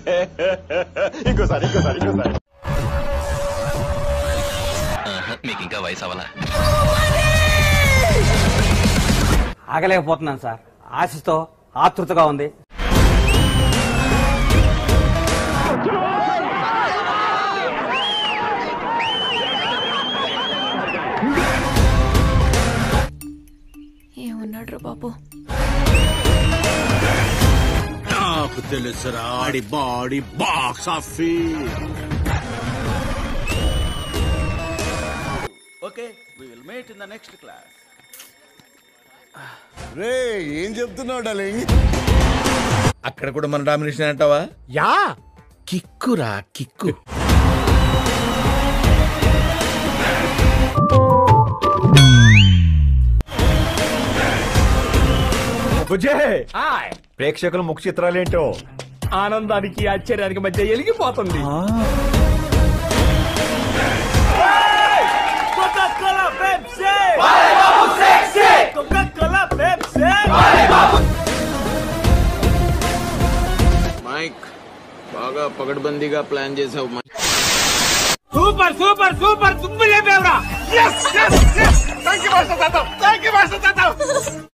ఇంకోసారి ఇంకోసారి ఇంకోసారి మీకు ఇంకా వయసు అవ్వాలా ఆగలేకపోతున్నాను సార్ ఆశతో ఆతృతగా ఉంది ఏమన్నాడు రా బాబు నాకు తెలుసురా ఆడి body box office okay we will meet in the next class రే ఏం చెప్తున్నావు డార్లింగ్ అక్కడ కూడా మన డామినేషన్ అంటావా యా కిక్కురా కిక్కు బుజ్జే ప్రేక్షకుల ముఖ చిత్రాలేంటో ఆనందానికి ఆశ్చర్యానికి మధ్య ఎలిగిపోతుంది మైక్ బాగా పగడ్బందీగా ప్లాన్ చేసావు సూపర్ సూపర్ సూపర్ తుమ్మి లేపేవరా